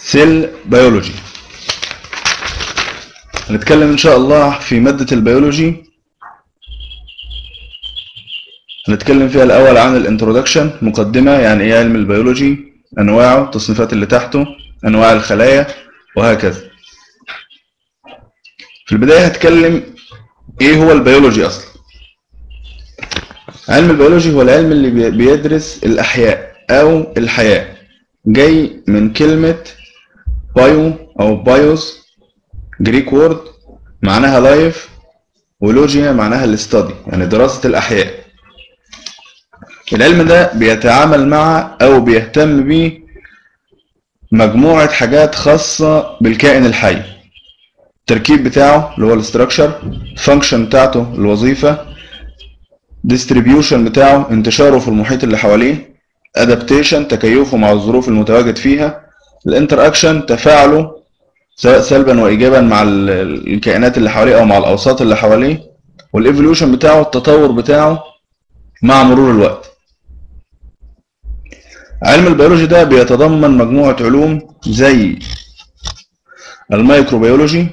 سيل بيولوجي هنتكلم ان شاء الله في مادة البيولوجي هنتكلم فيها الاول عن الانترودكشن مقدمة يعني ايه علم البيولوجي انواعه التصنيفات اللي تحته انواع الخلايا وهكذا في البداية هتكلم ايه هو البيولوجي اصلا علم البيولوجي هو العلم اللي بي- بيدرس الاحياء او الحياة جاي من كلمة بايو او بايوس جريك وورد معناها لايف ولوجيا معناها الاستادي يعني دراسة الأحياء العلم ده بيتعامل مع أو بيهتم بيه مجموعة حاجات خاصة بالكائن الحي التركيب بتاعه اللي هو الاستراكشر فانكشن بتاعته الوظيفة ديستريبيوشن بتاعه انتشاره في المحيط اللي حواليه ادابتيشن تكيفه مع الظروف المتواجد فيها الانتر اكشن تفاعله سواء سلبا وايجابا مع ال- ال- الكائنات اللي حواليه او مع الاوساط اللي حواليه والايفوليوشن بتاعه التطور بتاعه مع مرور الوقت علم البيولوجي ده بيتضمن مجموعة علوم زي الميكروبيولوجي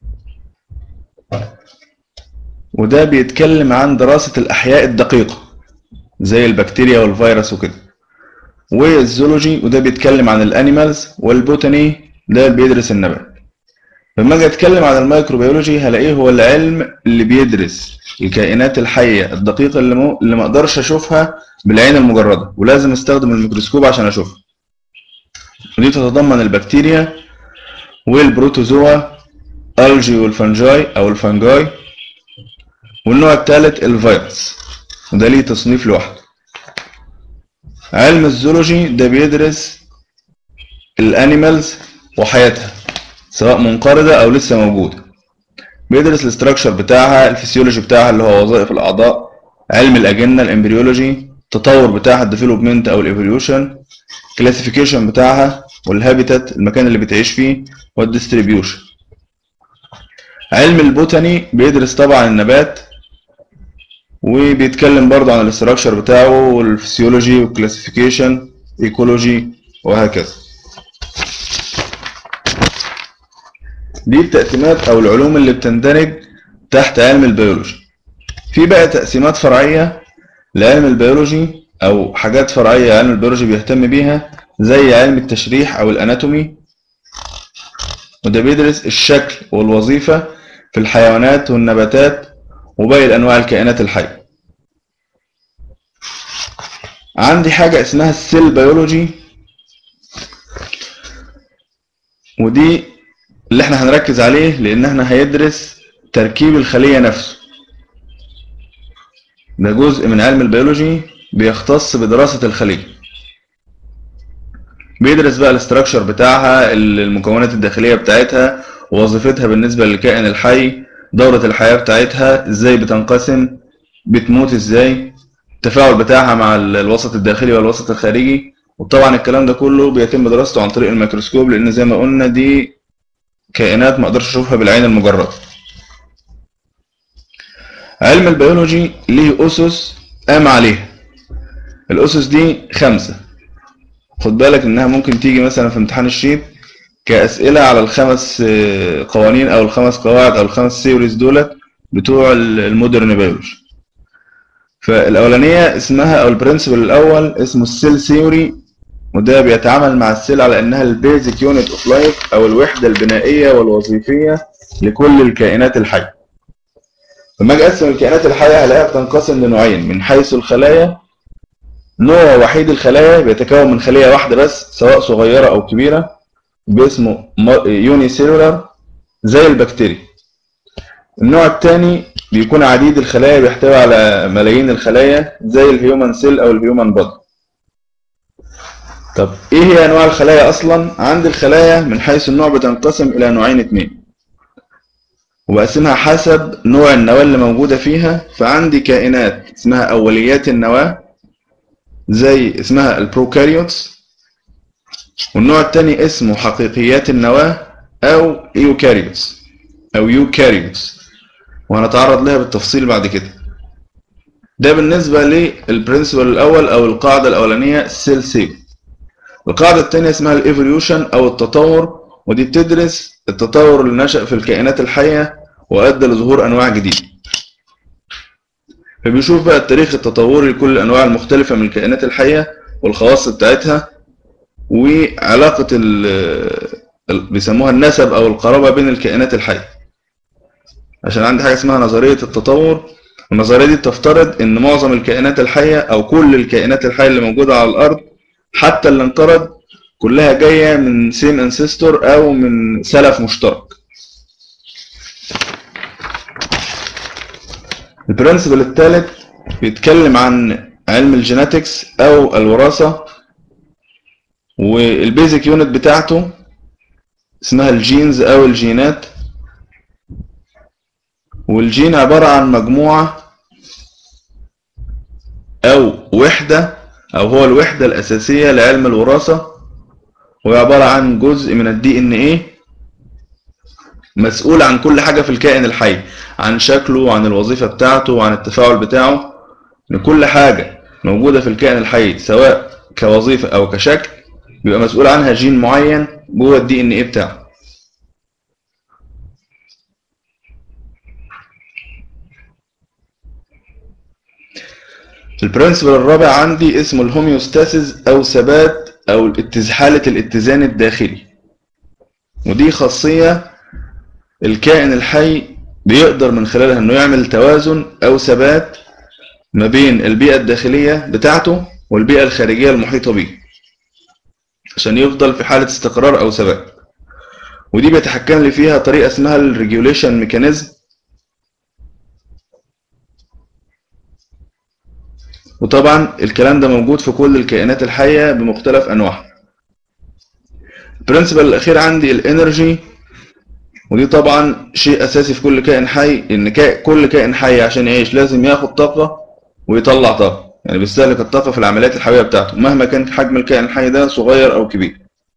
وده بيتكلم عن دراسة الأحياء الدقيقة زي البكتيريا والفيروس وكده والزولوجي وده بيتكلم عن الانيمالز والبوتاني ده بيدرس النبات لما اجي اتكلم عن الميكروبيولوجي هلاقيه هو العلم اللي بيدرس الكائنات الحيه الدقيقه اللي, مو... اللي ما اقدرش اشوفها بالعين المجرده ولازم استخدم الميكروسكوب عشان اشوفها ودي تتضمن البكتيريا والبروتوزوا الجي والفنجاي او الفنجاي والنوع الثالث الفيروس وده ليه تصنيف لوحده علم الزولوجي ده بيدرس الانيمالز وحياتها سواء منقرضة او لسه موجودة بيدرس الاستراكشر بتاعها الفسيولوجي بتاعها اللي هو وظائف الاعضاء علم الاجنة الامبريولوجي التطور بتاعها الديفلوبمنت او الايفوليوشن كلاسيفيكيشن بتاعها والهابيتات المكان اللي بتعيش فيه والديستريبيوشن علم البوتاني بيدرس طبعا النبات وبيتكلم برضه عن الاستراكشر بتاعه والفسيولوجي والكلاسيفيكيشن ايكولوجي وهكذا دي التقسيمات او العلوم اللي بتندرج تحت علم البيولوجي في بقى تقسيمات فرعية لعلم البيولوجي او حاجات فرعية علم البيولوجي بيهتم بيها زي علم التشريح او الاناتومي وده بيدرس الشكل والوظيفة في الحيوانات والنباتات وباقي الانواع الكائنات الحية عندي حاجة اسمها السيل بيولوجي ودي اللي احنا هنركز عليه لان احنا هيدرس تركيب الخلية نفسه ده جزء من علم البيولوجي بيختص بدراسة الخلية بيدرس بقى الاستراكشر بتاعها المكونات الداخلية بتاعتها ووظيفتها بالنسبة للكائن الحي دورة الحياة بتاعتها ازاي بتنقسم بتموت ازاي التفاعل بتاعها مع ال- الوسط الداخلي والوسط الخارجي وطبعا الكلام ده كله بيتم دراسته عن طريق الميكروسكوب لان زي ما قلنا دي كائنات ما اقدرش اشوفها بالعين المجردة علم البيولوجي ليه اسس قام عليها الاسس دي خمسة خد بالك انها ممكن تيجي مثلا في امتحان الشيت كأسئلة على الخمس آه، قوانين او الخمس قواعد او الخمس سيوريز دولت بتوع ال- المودرن بيولوجي فالاولانية اسمها او البرنسبل الاول اسمه السيل ثيوري وده بيتعامل مع السيل على انها البيزك يونت اوف لايف او الوحدة البنائية والوظيفية لكل الكائنات الحية لما اجي اقسم الكائنات الحية هلاقيها بتنقسم لنوعين من حيث الخلايا نوع وحيد الخلايا بيتكون من خلية واحدة بس سواء صغيرة او كبيرة باسمه يوني سيلولار زي البكتيريا النوع الثاني بيكون عديد الخلايا بيحتوي على ملايين الخلايا زي الهيومن سيل او الهيومن بودي طب ايه هي انواع الخلايا اصلا عند الخلايا من حيث النوع بتنقسم الى نوعين اتنين وبقسمها حسب نوع النواة اللي موجودة فيها فعندي كائنات اسمها اوليات النواة زي اسمها البروكاريوتس والنوع التاني اسمه حقيقيات النواة او ايوكاريوتس او يوكاريوتس وهنتعرض لها بالتفصيل بعد كده ده بالنسبة للبرنسبل الاول او القاعدة الاولانية سيل سيل القاعدة التانية اسمها الايفوليوشن او التطور ودي بتدرس التطور اللي نشأ في الكائنات الحية وأدى لظهور أنواع جديدة فبيشوف بقى التاريخ التطوري لكل الأنواع المختلفة من الكائنات الحية والخواص بتاعتها وعلاقة ال بيسموها النسب أو القرابة بين الكائنات الحية عشان عندي حاجة اسمها نظرية التطور النظرية دي بتفترض إن معظم الكائنات الحية أو كل الكائنات الحية اللي موجودة على الأرض حتى اللي انقرض كلها جاية من سيم انسيستور أو من سلف مشترك البرنسبل الثالث بيتكلم عن علم الجيناتكس أو الوراثة والبيزك يونت بتاعته اسمها الجينز أو الجينات والجين عبارة عن مجموعة أو وحدة أو هو الوحدة الأساسية لعلم الوراثة وهي عبارة عن جزء من الدي ان ايه مسؤول عن كل حاجة في الكائن الحي عن شكله وعن الوظيفة بتاعته وعن التفاعل بتاعه ان كل حاجة موجودة في الكائن الحي سواء كوظيفة او كشكل بيبقى مسؤول عنها جين معين جوه الدي ان ايه بتاعه البرنسبل الرابع عندي اسمه الهوميوستاسيس او ثبات او حالة الاتزان الداخلي ودي خاصية الكائن الحي بيقدر من خلالها انه يعمل توازن او ثبات ما بين البيئة الداخلية بتاعته والبيئة الخارجية المحيطة بيه عشان يفضل في حالة استقرار او ثبات ودي بيتحكم لي فيها طريقة اسمها الريجوليشن ميكانيزم وطبعا الكلام ده موجود في كل الكائنات الحية بمختلف أنواعها البرنسبل الأخير عندي الانرجي ودي طبعا شيء أساسي في كل كائن حي إن كا... كل كائن حي عشان يعيش لازم ياخد طاقة ويطلع طاقة يعني بيستهلك الطاقة في العمليات الحيوية بتاعته مهما كان حجم الكائن الحي ده صغير أو كبير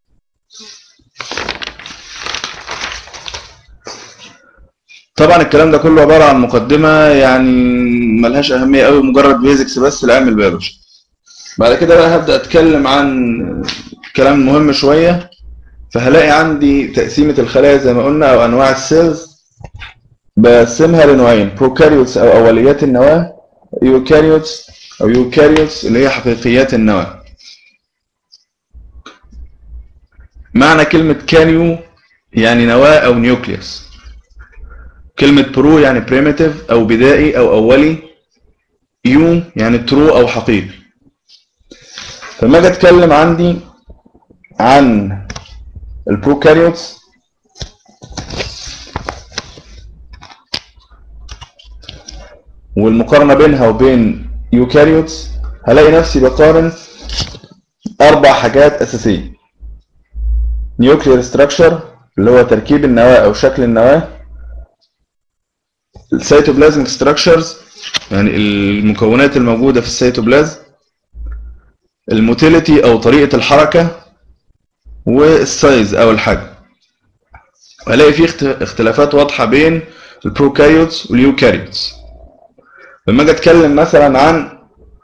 طبعا الكلام ده كله عبارة عن مقدمة يعني ملهاش أهمية قوي مجرد بيزكس بس لعلم البيولوجي بعد كده بقى هبدأ أتكلم عن كلام مهم شوية فهلاقي عندي تقسيمة الخلايا زي ما قلنا أو أنواع السيلز بقسمها لنوعين بروكاريوتس أو أوليات النواة يوكاريوتس أو يوكاريوتس اللي هي حقيقيات النواة معنى كلمة كاريو يعني نواة أو نيوكليوس كلمة برو يعني بريميتيف أو بدائي أو أولي يو يعني ترو أو حقيقي فلما أجي أتكلم عندي عن البروكاريوتس والمقارنة بينها وبين يوكاريوتس هلاقي نفسي بقارن أربع حاجات أساسية نيوكليير ستراكشر اللي هو تركيب النواة أو شكل النواة السيتوبلازميك ستراكشرز يعني المكونات الموجودة في السيتوبلازم الموتيليتي أو طريقة الحركة والسايز أو الحجم هلاقي فيه اختلافات واضحة بين البروكاريوتس واليوكاريوتس لما اجي اتكلم مثلا عن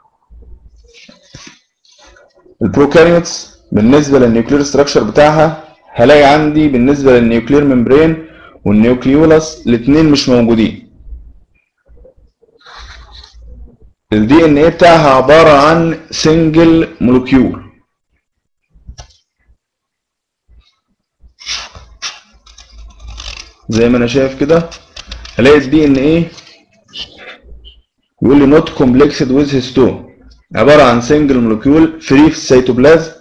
البروكاريوتس بالنسبة للنيوكلير ستراكشر بتاعها هلاقي عندي بالنسبة للنيوكلير ممبرين والنيوكليولاس الاثنين مش موجودين الدي ان ايه بتاعها عبارة عن سنجل مولكيول زي ما انا شايف كده هلاقي الدي ان ايه يقول لي نوت كومبلكسد ويز هيستون عبارة عن سنجل مولكيول فري في السيتوبلازم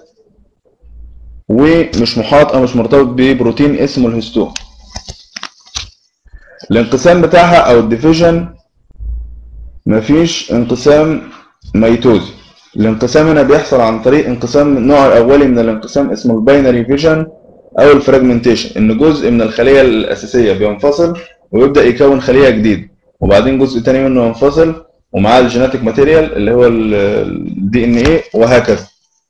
ومش محاط او مش مرتبط ببروتين اسمه الهيستون الانقسام بتاعها او الديفيجن مفيش انقسام ميتوزي الانقسام هنا بيحصل عن طريق انقسام النوع الاولي من الانقسام اسمه الباينري فيجن او الفراجمنتيشن ان جزء من الخليه الاساسيه بينفصل ويبدا يكون خليه جديده وبعدين جزء تاني منه ينفصل ومعاه الجيناتيك ماتيريال اللي هو الدي ان ايه وهكذا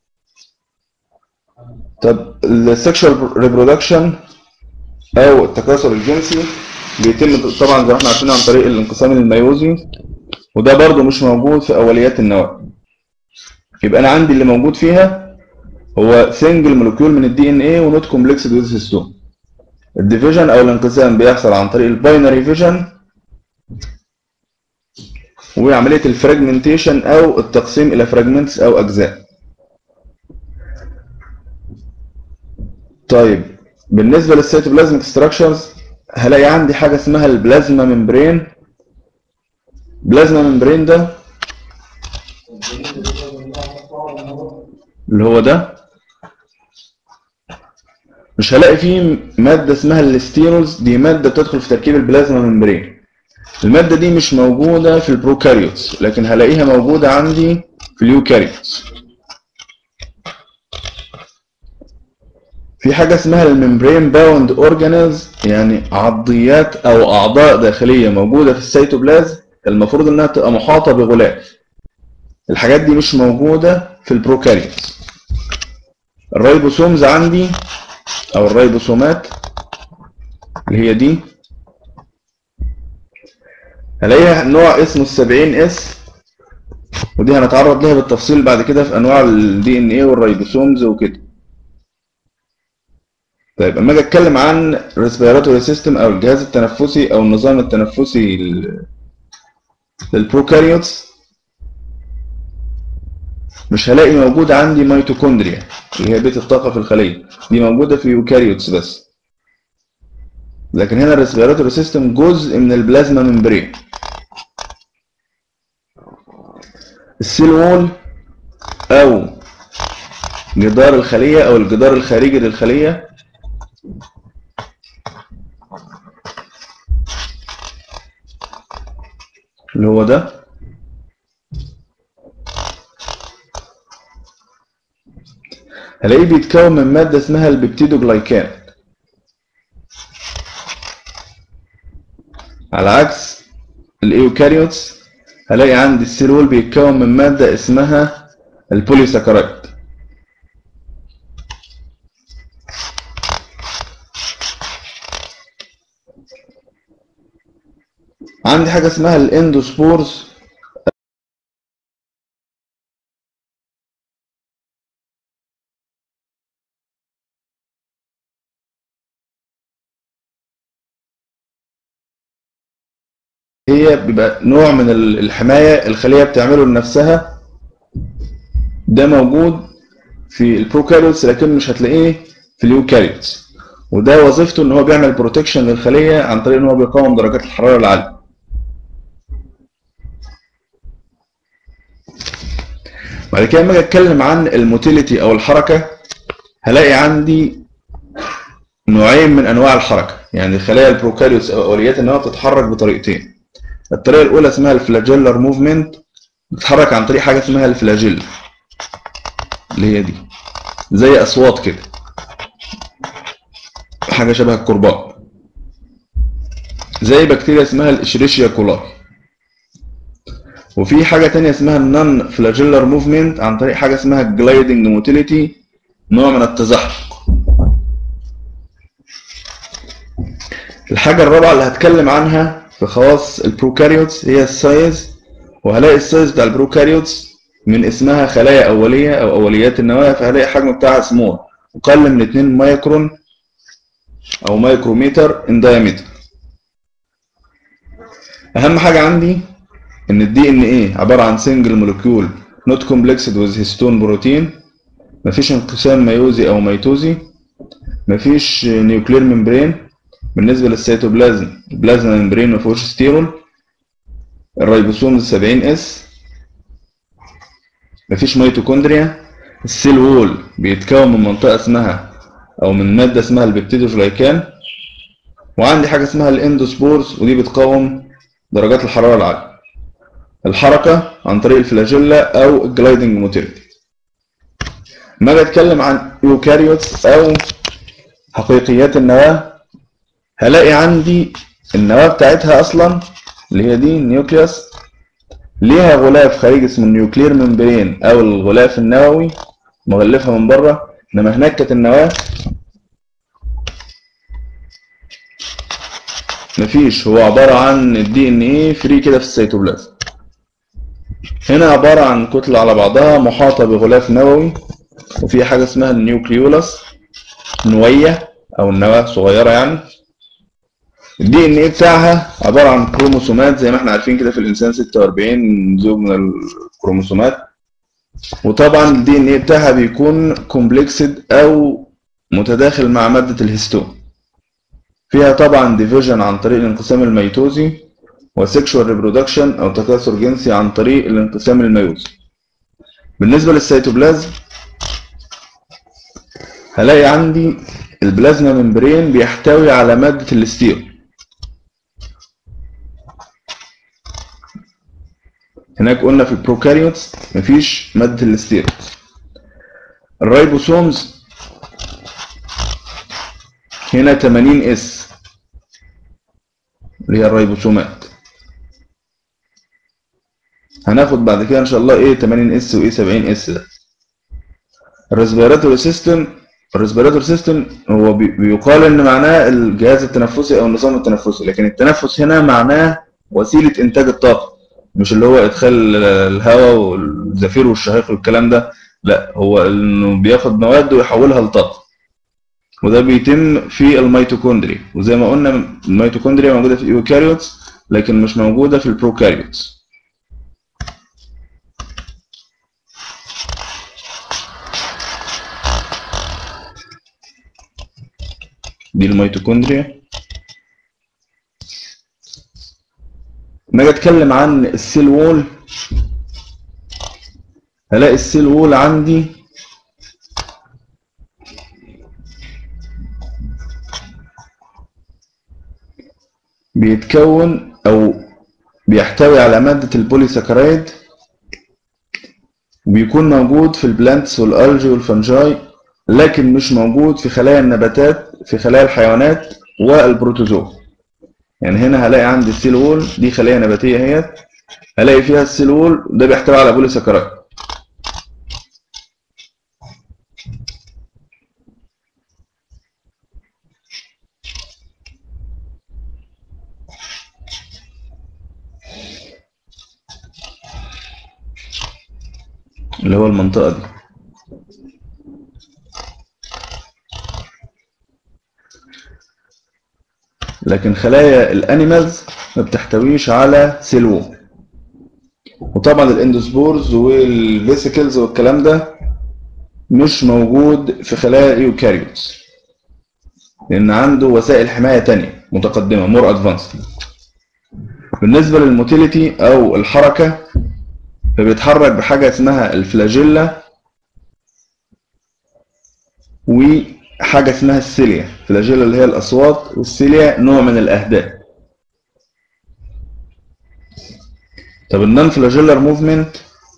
طب السكشوال ريبرودكشن او التكاثر الجنسي بيتم طبعا زي ما احنا عارفين عن طريق الانقسام الميوزي وده برضو مش موجود في اوليات النواه يبقى انا عندي اللي موجود فيها هو سنجل مولكيول من الدي ان ايه ونوت كومبلكسد ويز هيستون الديفيجن او الانقسام بيحصل عن طريق الباينري فيجن وعمليه الفراجمنتيشن او التقسيم الى فراجمنتس او اجزاء طيب بالنسبه للسيتوبلازميك ستراكشرز هلاقي عندي حاجه اسمها البلازما ممبرين بلازما ممبرين ده اللي هو ده مش هلاقي فيه ماده اسمها الستيرولز دي ماده بتدخل في تركيب البلازما ممبرين الماده دي مش موجوده في البروكاريوتس لكن هلاقيها موجوده عندي في اليوكاريوتس في حاجه اسمها الممبرين باوند اورجانيز يعني عضيات او اعضاء داخليه موجوده في السيتوبلازم المفروض انها تبقى محاطه بغلاف الحاجات دي مش موجوده في البروكاريوتس الريبوسومز عندي او الريبوسومات اللي هي دي هلاقيها نوع اسمه السبعين اس ودي هنتعرض لها بالتفصيل بعد كده في انواع الدي ان ايه والريبوسومز وكده طيب اما اجي اتكلم عن ريسبيراتوري سيستم او الجهاز التنفسي او النظام التنفسي للبروكاريوتس مش هلاقي موجود عندي ميتوكوندريا اللي هي بيت الطاقة في الخلية دي موجودة في يوكاريوتس بس لكن هنا الريسبيراتوري سيستم جزء من البلازما ممبرين السيل وول او جدار الخلية او الجدار الخارجي للخلية اللي هو ده هلاقيه بيتكون من مادة اسمها البيبتيدوجلايكان على عكس الايوكاريوتس هلاقي عندي السيل وول بيتكون من مادة اسمها البوليساكرايد عندي حاجة اسمها الاندوسبورز هي بيبقى نوع من الحماية الخلية بتعمله لنفسها ده موجود في البروكاريوتس لكن مش هتلاقيه في اليوكاريوتس وده وظيفته ان هو بيعمل بروتكشن للخلية عن طريق ان هو بيقاوم درجات الحرارة العالية بعد كده لما اجي اتكلم عن الموتيليتي او الحركة هلاقي عندي نوعين من انواع الحركة يعني خلايا البروكاريوتس او اوليات انها بتتحرك بطريقتين الطريقة الأولى اسمها الفلاجيلر موفمنت بتتحرك عن طريق حاجة اسمها الفلاجيل اللي هي دي زي أصوات كده حاجة شبه الكرباج زي بكتيريا اسمها الإشريشيا كولاي وفي حاجة تانية اسمها النون فلاجيلر موفمنت عن طريق حاجة اسمها الجلايدنج موتيليتي نوع من التزحلق الحاجة الرابعة اللي هتكلم عنها في خواص البروكاريوتس هي السايز وهلاقي السايز بتاع البروكاريوتس من اسمها خلايا أولية أو أوليات النواة فهلاقي الحجم بتاعها سمول أقل من 2 مايكرون أو مايكروميتر ان diameter أهم حاجة عندي إن الدي إن إيه عبارة عن سنجل مولكيول نوت كومبلكسد ويز هيستون بروتين مفيش انقسام ميوزي أو ميتوزي مفيش نيوكلير ممبرين بالنسبة للسيتوبلازم البلازما ممبرين مفيهوش ستيرول الريبوسوم 70 اس مفيش ميتوكوندريا السيل وول بيتكون من منطقة اسمها أو من مادة اسمها البيبتيدوجلايكان وعندي حاجة اسمها الاندوسبورز ودي بتقاوم درجات الحرارة العالية الحركة عن طريق الفلاجيلا أو الجلايدنج موتيليتي ما اجي اتكلم عن يوكاريوتس أو حقيقيات النواة هلاقي عندي النواة بتاعتها أصلا اللي هي دي النيوكليوس ليها غلاف خارجي اسمه النيوكلير ممبرين أو الغلاف النووي مغلفها من بره إنما هناك كانت النواة مفيش هو عبارة عن الدي ان ايه فري كده في السيتوبلازم هنا عبارة عن كتلة على بعضها محاطة بغلاف نووي وفي حاجه اسمها النيوكليولاس نويه او النواه صغيره يعني الدي ان ايه بتاعها عباره عن كروموسومات زي ما احنا عارفين كده في الانسان 46 زوج من الكروموسومات وطبعا الدي ان ايه بتاعها بيكون كومبلكسد او متداخل مع ماده الهستون فيها طبعا ديفيجن عن طريق الانقسام الميتوزي وسيكشوال ريبرودكشن او تكاثر جنسي عن طريق الانقسام الميوزي بالنسبه للسيتوبلازم هلاقي عندي البلازما ممبرين بيحتوي على ماده الاستيرو هناك قلنا في البروكاريوتس مفيش ماده الاستيرو الريبوسومز هنا 80 اس اللي هي الريبوسومات هناخد بعد كده ان شاء الله ايه 80 اس وايه 70 اس ده الريسبيراتوري سيستم الريسبيراتوري سيستم هو بي- بيقال ان معناه الجهاز التنفسي او النظام التنفسي لكن التنفس هنا معناه وسيله انتاج الطاقه مش اللي هو ادخال الهواء والزفير والشهيق والكلام ده لا هو انه بياخد مواد ويحولها لطاقه وده بيتم في الميتوكوندريا وزي ما قلنا الميتوكوندريا موجوده في الايوكاريوتس لكن مش موجوده في البروكاريوتس دي الميتوكوندريا لما اجي اتكلم عن السيل وول هلاقي السيل وول عندي بيتكون او بيحتوي على مادة البوليساكرايد وبيكون موجود في البلانتس والالجي والفنجاي لكن مش موجود في خلايا النباتات في خلايا الحيوانات والبروتوزوا يعني هنا هلاقي عندي السيل وول دي خلية نباتية اهيت هلاقي فيها السيل وول ده بيحتوي على بوليساكرايد اللي هو المنطقة دي لكن خلايا الانيمالز ما بتحتويش على سيل وول وطبعا الاندوسبورز والفيسيكلز والكلام ده مش موجود في خلايا الايوكاريوتس لان عنده وسائل حمايه تانية متقدمه مور ادفانسد بالنسبه للموتيليتي او الحركه فبيتحرك بحاجه اسمها الفلاجيلا وحاجه اسمها السيليا الفلاجيلا اللي هي الاصوات والسيليا نوع من الاهداء طب النون فلاجيلر موفمنت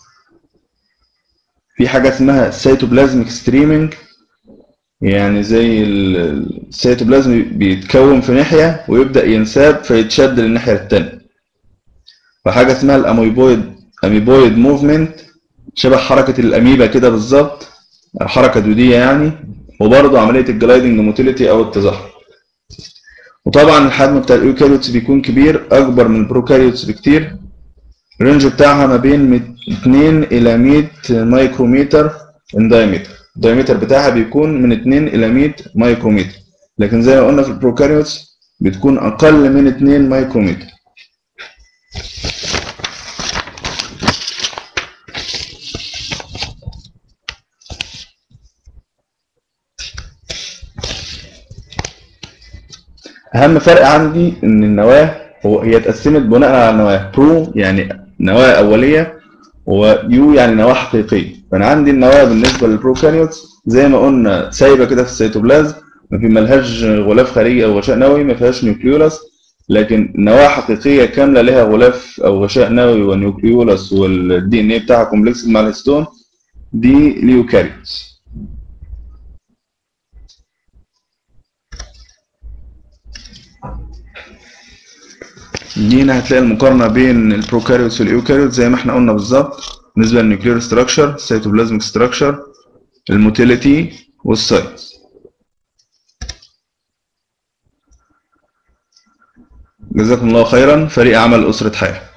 في حاجه اسمها سيتوبلازميك ستريمنج يعني زي ال- السيتوبلازم بيتكون في ناحيه ويبدا ينساب فيتشد للناحيه الثانيه وحاجه اسمها الاميبويد اميبويد موفمنت شبه حركه الاميبا كده بالظبط أو حركه دوديه يعني وبرضه عمليه الجلايدنج موتيليتي او التزحلق وطبعا الحجم بتاع الايوكاريوتس بيكون كبير اكبر من البروكاريوتس بكتير الرينج بتاعها ما بين 2 الى 100 مايكرومتر ان دايمتر الدايمتر بتاعها بيكون من 2 الى 100 مايكرومتر لكن زي ما قلنا في البروكاريوتس بتكون اقل من 2 مايكرومتر اهم فرق عندي ان النواه هو هي اتقسمت بناء على النواه برو يعني نواه اوليه ويو يعني نواه حقيقيه فانا عندي النواه بالنسبه للبروكاريوتس زي ما قلنا سايبه كده في السيتوبلازم ما في ملهاش غلاف خارجي او غشاء نووي ما فيهاش نيوكليولاس لكن نواه حقيقيه كامله لها غلاف او غشاء نووي ونيوكليولاس والدي ان اي بتاعها كومبلكس مع الهستون دي اليوكاريوتس دي هنا هتلاقي المقارنة بين البروكاريوتس والإيوكاريوتس زي ما احنا قلنا بالظبط بالنسبة للنيوكلير ستراكشر السيتوبلازميك ستراكشر الموتيليتي والسايز جزاكم الله خيرا فريق عمل أسرة حياة